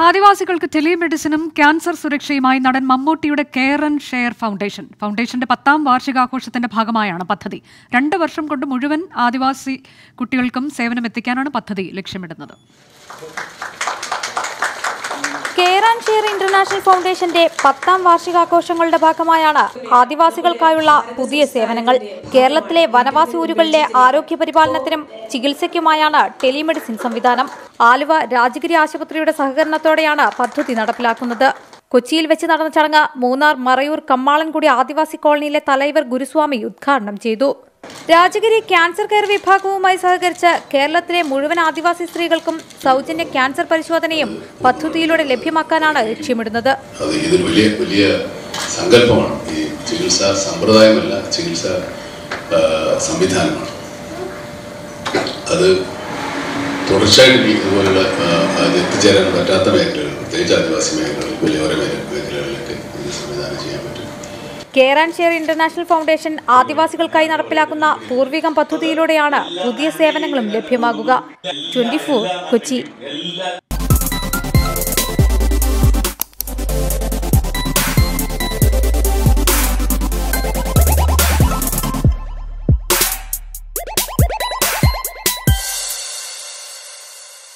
ആദിവാസികൾക്ക് ടെലിമെഡിസിനും cancer സുരക്ഷയുമായി നടൻ മമ്മൂട്ടിയുടെ കെയർ ആൻഡ് ഷെയർ ഫൗണ്ടേഷൻ ഫൗണ്ടേഷന്റെ പത്താം വാർഷികാഘോഷത്തിന്റെ ഭാഗമായാണ് പദ്ധതി രണ്ട് വർഷം കൊണ്ട് മുഴുവൻ ആദിവാസി കുട്ടികൾക്കും സേവനം എത്തിക്കാനാണ് പദ്ധതി ലക്ഷ്യമിടുന്നത് കെയർ ആൻഡ് ഷെയർ ഇന്റർനാഷണൽ ഫൗണ്ടേഷന്റെ പത്താം വാർഷികാഘോഷങ്ങളുടെ ഭാഗമായാണ് ആദിവാസികൾക്കായുള്ള പുതിയ സേവനങ്ങൾ കേരളത്തിലെ വനവാസി ഊരുകളിലെ ആരോഗ്യ പരിപാലനത്തിനും ചികിത്സയ്ക്കുമായാണ് ടെലിമെഡിസിൻ സംവിധാനം ആലുവ രാജഗിരി ആശുപത്രിയുടെ സഹകരണത്തോടെയാണ് പദ്ധതി നടപ്പിലാക്കുന്നത് കൊച്ചിയിൽ വെച്ച് നടന്ന ചടങ്ങ് മൂന്നാർ മറയൂർ കമ്മാളൻകുടി ആദിവാസി കോളനിയിലെ തലൈവർ ഗുരുസ്വാമി ഉദ്ഘാടനം ചെയ്തു രാജഗിരി ക്യാൻസർ കെയർ വിഭാഗവുമായി സഹകരിച്ച് കേരളത്തിലെ മുഴുവൻ ആദിവാസി സ്ത്രീകൾക്കും സൗജന്യ ക്യാൻസർ പരിശോധനയും പദ്ധതിയിലൂടെ ലഭ്യമാക്കാനാണ് ലക്ഷ്യമിടുന്നത് അത് ഇതൊരു വലിയ വലിയ സങ്കല്പമാണ് ഈ ചികിത്സാ സമ്പ്രദായമല്ല ചികിത്സാ ആ, സംവിധാനമാണ് അത് തുടർച്ചയായിട്ട് ഈ ഇതുപോലുള്ള ആ, അത് എത്തിച്ചേരാൻ പറ്റാത്ത മേഖലകൾ പ്രത്യേകിച്ച് ആദിവാസി മേഖലകളിൽ വലിയോര മേഖല- മേഖലകളിലൊക്കെ ഇത് സംവിധാനം ചെയ്യാൻ പറ്റും care and share international foundation ആദിവാസികൾക്കായി നടപ്പിലാക്കുന്ന പൂർവികം പദ്ധതിയിലൂടെയാണ് പുതിയ സേവനങ്ങളും ലഭ്യമാകുക ട്വന്റി കൊച്ചി